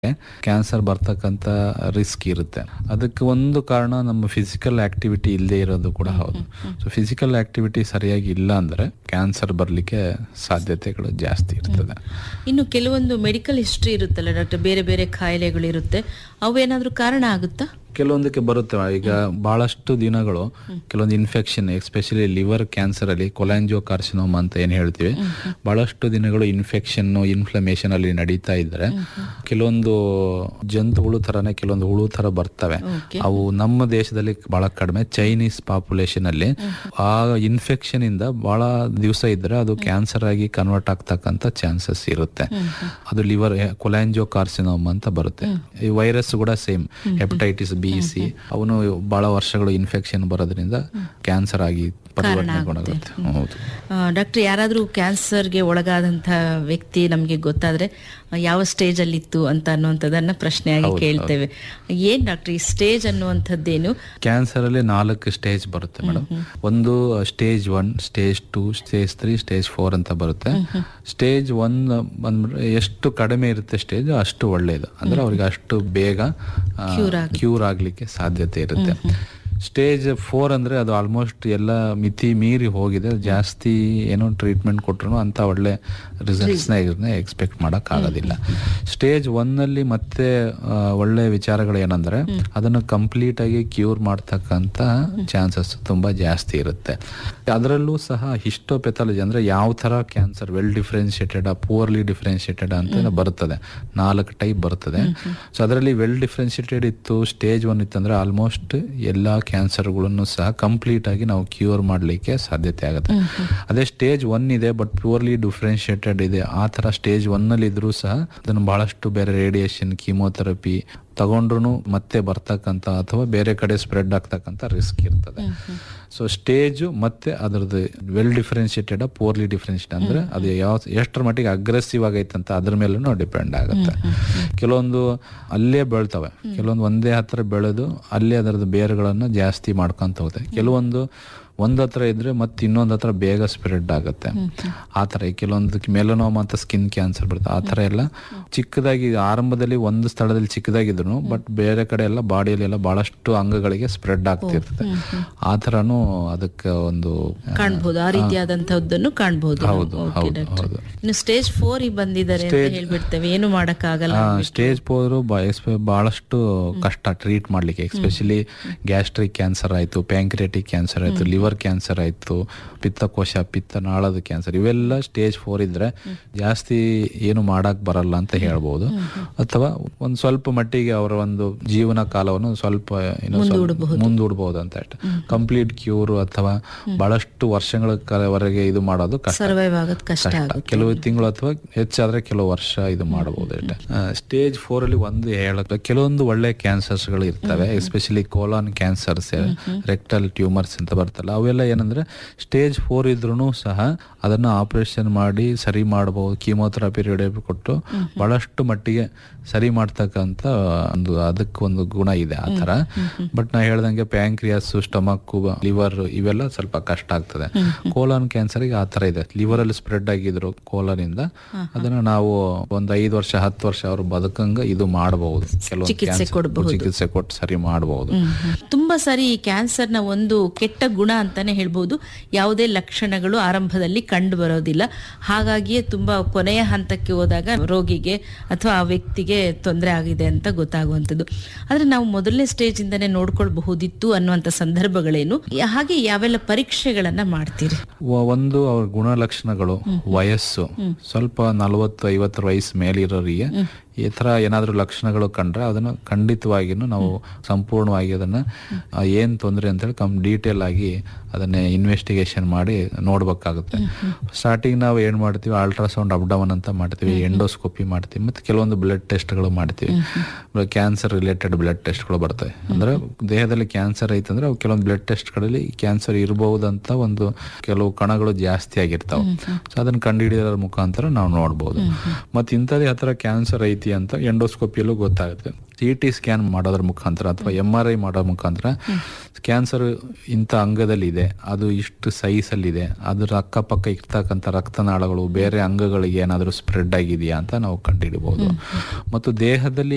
Cancer ಬರ್ತಕ್ಕಂಥ risk ಇರುತ್ತೆ ಅದಕ್ಕೆ ಒಂದು ಕಾರಣ ನಮ್ಮ ಫಿಸಿಕಲ್ ಆಕ್ಟಿವಿಟಿ ಇಲ್ಲದೆ ಇರೋದು ಕೂಡ ಹೌದು ಸೊ ಫಿಸಿಕಲ್ ಆಕ್ಟಿವಿಟಿ ಸರಿಯಾಗಿ ಇಲ್ಲ ಅಂದ್ರೆ ಕ್ಯಾನ್ಸರ್ ಬರಲಿಕ್ಕೆ ಸಾಧ್ಯತೆಗಳು ಜಾಸ್ತಿ ಇರ್ತದೆ ಇನ್ನು ಕೆಲವೊಂದು ಮೆಡಿಕಲ್ ಹಿಸ್ಟ್ರಿ ಇರುತ್ತಲ್ಲ ಡಾಕ್ಟರ್ ಬೇರೆ ಬೇರೆ ಕಾಯಿಲೆಗಳು ಇರುತ್ತೆ ಅವು ಏನಾದ್ರೂ ಕಾರಣ ಆಗುತ್ತಾ ಕೆಲವೊಂದಕ್ಕೆ ಬರುತ್ತೆ ಈಗ ಬಹಳಷ್ಟು ದಿನಗಳು ಕೆಲವೊಂದು ಇನ್ಫೆಕ್ಷನ್ ಎಸ್ಪೆಷಲಿ ಲಿವರ್ ಕ್ಯಾನ್ಸರ್ ಅಲ್ಲಿ ಕೊಲಾಂಜೋ ಕಾರ್ಸಿನೋಮ್ ಅಂತ ಏನ್ ಹೇಳ್ತೀವಿ ಬಹಳಷ್ಟು ದಿನಗಳು ಇನ್ಫೆಕ್ಷನ್ ಇನ್ಫ್ಲಮೇಷನ್ ಅಲ್ಲಿ ನಡೀತಾ ಇದ್ರೆ ಕೆಲವೊಂದು ಜಂತುಹುಳು ತರನೇ ಕೆಲವೊಂದು ಹುಳು ತರ ಬರ್ತವೆ ಅವು ನಮ್ಮ ದೇಶದಲ್ಲಿ ಬಹಳ ಕಡಿಮೆ ಚೈನೀಸ್ ಪಾಪ್ಯುಲೇಷನ್ ಅಲ್ಲಿ ಆ ಇನ್ಫೆಕ್ಷನ್ ಇಂದ ಬಹಳ ದಿವಸ ಇದ್ರೆ ಅದು ಕ್ಯಾನ್ಸರ್ ಆಗಿ ಕನ್ವರ್ಟ್ ಆಗ್ತಕ್ಕಂತ ಚಾನ್ಸಸ್ ಇರುತ್ತೆ ಅದು ಲಿವರ್ ಕೊಲಾಂಜೋ ಕಾರ್ಸಿನೋಮ್ ಅಂತ ಬರುತ್ತೆ ಈ ವೈರಸ್ ಕೂಡ ಸೇಮ್ ಹೆಪಟೈಟಿಸ್ ಬಿ ಸಿ ಅವನು ಬಹಳ ವರ್ಷಗಳು ಇನ್ಫೆಕ್ಷನ್ ಬರೋದ್ರಿಂದ ಕ್ಯಾನ್ಸರ್ ಆಗಿ ಪರಿವರ್ತನೆಗೊಳಗುತ್ತೆ ಹೌದು ಡಾಕ್ಟರ್ ಯಾರಾದರೂ ಕ್ಯಾನ್ಸರ್ಗೆ ಒಳಗಾದಂಥ ವ್ಯಕ್ತಿ ನಮಗೆ ಗೊತ್ತಾದ್ರೆ ಆ, ಯಾವ ಸ್ಟೇಜ್ ಅಲ್ಲಿ ಇತ್ತು ಅಂತ ಅನ್ನುವಂಥದ್ದನ್ನ ಪ್ರಶ್ನೆಯಾಗಿ ಕೇಳ್ತೇವೆ ಏನ್ ಡಾಕ್ಟರ್ ಈ ಸ್ಟೇಜ್ ಅನ್ನುವಂಥದ್ದೇನು ಕ್ಯಾನ್ಸರ್ ಅಲ್ಲಿ ನಾಲ್ಕು ಸ್ಟೇಜ್ ಬರುತ್ತೆ ಮೇಡಮ್ ಒಂದು stage one stage two stage three stage four ಅಂತ ಬರುತ್ತೆ ಸ್ಟೇಜ್ ಒನ್ ಬಂದ್ಬಿಟ್ರೆ ಎಷ್ಟು ಕಡಿಮೆ ಇರುತ್ತೆ ಸ್ಟೇಜ್ ಅಷ್ಟು ಒಳ್ಳೆಯದು ಅಂದ್ರೆ ಅವ್ರಿಗೆ ಅಷ್ಟು ಬೇಗ ಕ್ಯೂರ್ ಆಗ್ಲಿಕ್ಕೆ ಸಾಧ್ಯತೆ ಇರುತ್ತೆ ಸ್ಟೇಜ್ ಫೋರ್ ಅಂದ್ರೆ ಅದು ಆಲ್ಮೋಸ್ಟ್ ಎಲ್ಲ ಮಿತಿ ಮೀರಿ ಹೋಗಿದೆ ಜಾಸ್ತಿ ಏನೋ ಟ್ರೀಟ್ಮೆಂಟ್ ಕೊಟ್ರು ಅಂತ ಒಳ್ಳೆ ರಿಸಲ್ಟ್ಸ್ನ ಎಕ್ಸ್ಪೆಕ್ಟ್ ಮಾಡಕ್ ಆಗೋದಿಲ್ಲ ಸ್ಟೇಜ್ ಒನ್ ಅಲ್ಲಿ ಮತ್ತೆ ಆ, ಒಳ್ಳೆ ವಿಚಾರಗಳು ಏನಂದ್ರೆ ಅದನ್ನು ಕಂಪ್ಲೀಟ್ ಆಗಿ ಕ್ಯೂರ್ ಮಾಡ್ತಕ್ಕಂತ ಚಾನ್ಸಸ್ ತುಂಬಾ ಜಾಸ್ತಿ ಇರುತ್ತೆ ಅದರಲ್ಲೂ ಸಹ ಹಿಸ್ಟೋಪೆಥಾಲಜಿ ಅಂದ್ರೆ ಯಾವ ತರ cancer well differentiated poorly differentiated ಅಂತ ಬರ್ತದೆ ನಾಲ್ಕು ಟೈಪ್ ಬರ್ತದೆ ಸೊ ಅದರಲ್ಲಿ ವೆಲ್ ಡಿಫ್ರೆನ್ಶಿಯೇಟೆಡ್ ಇತ್ತು ಸ್ಟೇಜ್ ಒನ್ ಇತ್ತಂದ್ರೆ ಆಲ್ಮೋಸ್ಟ್ ಎಲ್ಲಾ ಕ್ಯಾನ್ಸರ್ಗಳನ್ನು ಸಹ ಕಂಪ್ಲೀಟ್ ಆಗಿ ನಾವು ಕ್ಯೂರ್ ಮಾಡಲಿಕ್ಕೆ ಸಾಧ್ಯತೆ ಆಗುತ್ತೆ ಅದೇ ಸ್ಟೇಜ್ ಒನ್ ಇದೆ ಬಟ್ ಪ್ಯೂರ್ಲಿ ಡಿಫ್ರೆನ್ಶಿಯೇಟೆಡ್ ಇದೆ ಆ ತರ ಸ್ಟೇಜ್ ಒನ್ ಅಲ್ಲಿ ಇದ್ರೂ ಸಹ ಅದನ್ನು ಬಹಳಷ್ಟು ಬೇರೆ ರೇಡಿಯೇಷನ್ ಕೀಮೋಥೆರಪಿ ತಗೊಂಡ್ರು ಮತ್ತೆ ಬರ್ತಕ್ಕಂತ ಅಥವಾ ಬೇರೆ ಕಡೆ ಸ್ಪ್ರೆಡ್ ಆಗ್ತಕ್ಕಂತ ರಿಸ್ಕ್ ಇರ್ತದೆ ಸೊ ಸ್ಟೇಜ್ ಮತ್ತೆ ಅದರದ್ದು ವೆಲ್ ಡಿಫ್ರೆನ್ಶಿಯೇಟೆಡ್ ಪೂರ್ಲಿ ಡಿಫ್ರೆನ್ಶಿಯೇಟ್ ಅಂದ್ರೆ ಅದು ಯಾವ ಎಷ್ಟರ ಮಟ್ಟಿಗೆ ಅಗ್ರೆಸಿವ್ ಆಗೈತೆ ಅಂತ ಅದ್ರ ಮೇಲೂ ಡಿಪೆಂಡ್ ಆಗುತ್ತೆ ಕೆಲವೊಂದು ಅಲ್ಲೇ ಬೆಳ್ತವೆ ಕೆಲವೊಂದು ಒಂದೇ ಹತ್ರ ಬೆಳೆದು ಅಲ್ಲೇ ಅದರದ್ದು ಬೇರುಗಳನ್ನು ಜಾಸ್ತಿ ಮಾಡ್ಕೊಂತ ಹೋಗುತ್ತೆ ಕೆಲವೊಂದು ಒಂದ್ ಹತ್ರ ಇದ್ರೆ ಮತ್ತೆ ಇನ್ನೊಂದ್ ಹತ್ರ ಬೇಗ ಸ್ಪ್ರೆಡ್ ಆಗುತ್ತೆ ಆ ತರ ಈ ಕೆಲವೊಂದು ಮೆಲನೋಮ್ ಅಂತ ಸ್ಕಿನ್ ಕ್ಯಾನ್ಸರ್ ಬರುತ್ತೆ ಆ ತರ ಎಲ್ಲ ಚಿಕ್ಕದಾಗಿ ಆರಂಭದಲ್ಲಿ ಒಂದು ಸ್ಥಳದಲ್ಲಿ ಚಿಕ್ಕದಾಗಿದ್ರು ಬಟ್ ಬೇರೆ ಕಡೆ ಎಲ್ಲ ಬಾಡಿಯಲ್ಲಿ ಎಲ್ಲ ಬಹಳಷ್ಟು ಅಂಗಗಳಿಗೆ ಸ್ಪ್ರೆಡ್ ಆಗ್ತಿರ್ತದೆ ಆ ತರನು ಅದಕ್ಕೆ ಒಂದು ಕಾಣ್ಬೋದು ಆ ರೀತಿಯಾದಂತಹದ್ದನ್ನು ಕಾಣ್ಬೋದು ನಾವು. ಹೌದು, Okay, ಹೌದು, doctor. ಹೌದು. ಇನ್ನು ಸ್ಟೇಜ್ ಫೋರ್ ಬಂದಿದ್ದಾರೆ ಅಂತ ಹೇಳ್ಬಿಡ್ತೇವೆ ಏನು ಮಾಡಕ್ಕಾಗಲ್ಲ ಸ್ಟೇಜ್ ಫೋರ್ ಬಹಳಷ್ಟು ಕಷ್ಟ ಟ್ರೀಟ್ ಮಾಡ್ಲಿಕ್ಕೆ ಎಸ್ಪೆಷಲಿ ಗ್ಯಾಸ್ಟ್ರಿಕ್ ಕ್ಯಾನ್ಸರ್ ಆಯ್ತು ಪ್ಯಾಂಕ್ರಿಯಾಟಿಕ್ ಕ್ಯಾನ್ಸರ್ ಆಯ್ತು ಲಿವರ್ ಕ್ಯಾನ್ಸರ್ ಆಯ್ತು ಪಿತ್ತಕೋಶ ಪಿತ್ತನಾಳದ ಕ್ಯಾನ್ಸರ್ ಇವೆಲ್ಲ ಸ್ಟೇಜ್ ಫೋರ್ ಇದ್ರೆ ಜಾಸ್ತಿ ಏನು ಮಾಡಕ್ ಬರಲ್ಲ ಅಂತ ಹೇಳ್ಬೋದು ಅಥವಾ ಒಂದ್ ಸ್ವಲ್ಪ ಮಟ್ಟಿಗೆ ಅವರ ಒಂದು ಜೀವನ ಕಾಲವನ್ನು ಸ್ವಲ್ಪ ಏನು ಸ್ವಲ್ಪ ಮುಂದೂಡಬಹುದು ಅಂತ ಕಂಪ್ಲೀಟ್ ಕ್ಯೂರ್ ಅಥವಾ ಬಹಳಷ್ಟು ವರ್ಷಗಳ ಕಾಲವರೆಗೆ ಇದು ಮಾಡೋದು ಕಷ್ಟ ಸರ್ವೈವ್ ಆಗೋದು ಕಷ್ಟ ಆಗುತ್ತೆ ಕೆಲವು ತಿಂಗಳು ಅಥವಾ ಹೆಚ್ಚಾದ್ರೆ ಕೆಲವು ವರ್ಷ ಇದು ಮಾಡಬಹುದು ಸ್ಟೇಜ್ ಫೋರ್ ಅಲ್ಲಿ ಒಂದು ಹೇಳಕ್ಕೆ ಕೆಲವೊಂದು ಒಳ್ಳೆ ಕ್ಯಾನ್ಸರ್ಸ್ ಗಳು ಇರ್ತವೆ especially colon cancers rectal tumours ಅಂತ ಬರ್ತಲ್ಲ ಅವೆಲ್ಲ ಏನಂದ್ರೆ ಸ್ಟೇಜ್ ಫೋರ್ ಇದ್ರೂ ಸಹ ಅದನ್ನ ಆಪರೇಷನ್ ಮಾಡಿ ಸರಿ ಮಾಡಬಹುದು ಕೀಮೋಥೆರಪಿ ರೇಡಿಯೋಪಿ ಕೊಟ್ಟು ಬಹಳಷ್ಟು ಮಟ್ಟಿಗೆ ಸರಿ ಮಾಡ್ತಕ್ಕಂತ ಒಂದು ಅದಕ್ಕೆ ಒಂದು ಗುಣ ಇದೆ ಆ ತರ ಬಟ್ ನಾ ಹೇಳ್ದಂಗೆ ಪ್ಯಾಂಕ್ರಿಯಾಸ್ ಸ್ಟಮಕ್ ಲಿವರ್ ಇವೆಲ್ಲ ಸ್ವಲ್ಪ ಕಷ್ಟ ಆಗ್ತದೆ ಕೋಲಾನ್ ಕ್ಯಾನ್ಸರ್ ಗೆ ಆ ತರ ಇದೆ ಲಿವರ್ ಅಲ್ಲಿ ಸ್ಪ್ರೆಡ್ ಆಗಿದ್ರು ಕೋಲಾನ್ ಇಂದ ಅದನ್ನ ನಾವು ಒಂದ್ ಐದು ವರ್ಷ ಹತ್ತು ವರ್ಷ ಅವ್ರು ಬದುಕಂಗ ಇದು ಮಾಡಬಹುದು ಕೆಲವೊಂದು ಚಿಕಿತ್ಸೆ cancer ಕೊಡ್ಬಹುದು. ಚಿಕಿತ್ಸೆ ಕೊಟ್ಟು ಸರಿ ಮಾಡಬಹುದು ತುಂಬಾ ಸಾರಿ ಈ ಕ್ಯಾನ್ಸರ್ನ ಒಂದು ಕೆಟ್ಟ ಗುಣ ಅಂತಾನೆ ಹೇಳ್ಬೋದು ಯಾವುದೇ ಲಕ್ಷಣಗಳು ಆರಂಭದಲ್ಲಿ ಕಂಡು ಬರೋದಿಲ್ಲ ಹಾಗಾಗಿಯೇ ತುಂಬಾ ಕೊನೆಯ ಹಂತಕ್ಕೆ ಹೋದಾಗ ರೋಗಿಗೆ ಅಥವಾ ಆ ವ್ಯಕ್ತಿಗೆ ತೊಂದರೆ ಆಗಿದೆ ಅಂತ ಗೊತ್ತಾಗುವಂಥದ್ದು ಆದ್ರೆ ನಾವು ಮೊದಲನೇ ಸ್ಟೇಜ್ ಇಂದಾನೆ ನೋಡ್ಕೊಳ್ಬಹುದಿತ್ತು ಅನ್ನುವಂಥ ಸಂದರ್ಭಗಳೇನು ಹಾಗೆ ಯಾವೆಲ್ಲ ಪರೀಕ್ಷೆಗಳನ್ನ ಮಾಡ್ತೀರಿ ಒ- ಒಂದು ಅವ್ರ ಗುಣಲಕ್ಷಣಗಳು ವಯಸ್ಸು ಸ್ವಲ್ಪ ನಲವತ್ತು ಐವತ್ತರ ವಯಸ್ಸು ಮೇಲಿರೋರಿಗೆ ಈ ತರ ಏನಾದ್ರೂ ಲಕ್ಷಣಗಳು ಕಂಡ್ರೆ ಅದನ್ನ ಖಂಡಿತವಾಗಿನೂ ನಾವು ಸಂಪೂರ್ಣವಾಗಿ ಅದನ್ನ ಆ, ಏನ್ ತೊಂದರೆ ಅಂತ ಹೇಳಿ ಕಮ್ ಡೀಟೇಲ್ ಆಗಿ ಅದನ್ನ ಇನ್ವೆಸ್ಟಿಗೇಷನ್ ಮಾಡಿ ನೋಡ್ಬೇಕಾಗುತ್ತೆ ಸ್ಟಾರ್ಟಿಂಗ್ ನಾವು ಏನ್ ಮಾಡ್ತೀವಿ ಅಲ್ಟ್ರಾಸೌಂಡ್ ಅಬ್ಡಮನ್ ಅಂತ ಮಾಡ್ತೀವಿ ಎಂಡೋಸ್ಕೋಪಿ ಮಾಡ್ತೀವಿ ಮತ್ತೆ ಕೆಲವೊಂದು ಬ್ಲಡ್ ಟೆಸ್ಟ್ಗಳು ಮಾಡ್ತೀವಿ ಕ್ಯಾನ್ಸರ್ ರಿಲೇಟೆಡ್ ಬ್ಲಡ್ ಟೆಸ್ಟ್ಗಳು ಬರ್ತವೆ ಅಂದ್ರೆ ದೇಹದಲ್ಲಿ ಕ್ಯಾನ್ಸರ್ ಐತಂದ್ರೆ ಅವು ಕೆಲವೊಂದು ಬ್ಲಡ್ ಟೆಸ್ಟ್ಗಳಲ್ಲಿ ಕ್ಯಾನ್ಸರ್ ಇರಬಹುದಂತ ಒಂದು ಕೆಲವು ಕಣಗಳು ಜಾಸ್ತಿ ಆಗಿರ್ತಾವೆ ಸೊ ಅದನ್ನ ಕಂಡುಹಿಡಿಯೋದ್ರ ಮುಖಾಂತರ ನಾವು ನೋಡ್ಬೋದು ಮತ್ತೆ ಇಂಥದೇ ಹತ್ರ ಕ್ಯಾನ್ಸರ್ ಐತಿ ಅಂತ ಎಂಡೋಸ್ಕೋಪಿಯಲ್ಲೂ ಗೊತ್ತಾಗುತ್ತೆ ಸಿ ಟಿ ಸ್ಕ್ಯಾನ್ ಮಾಡೋದ್ರ ಮುಖಾಂತರ ಅಥವಾ ಎಂ ಆರ್ ಐ ಮಾಡೋ ಮುಖಾಂತರ ಕ್ಯಾನ್ಸರ್ ಇಂಥ ಅಂಗದಲ್ಲಿ ಇದೆ ಅದು ಇಷ್ಟು ಸೈಜಲ್ಲಿದೆ ಅದ್ರ ಅಕ್ಕಪಕ್ಕ ಇರ್ತಕ್ಕಂಥ ರಕ್ತನಾಳಗಳು ಬೇರೆ ಅಂಗಗಳಿಗೆ ಏನಾದರೂ ಸ್ಪ್ರೆಡ್ ಆಗಿದೆಯಾ ಅಂತ ನಾವು ಕಂಡುಹಿಡಿಬಹುದು ಮತ್ತು ದೇಹದಲ್ಲಿ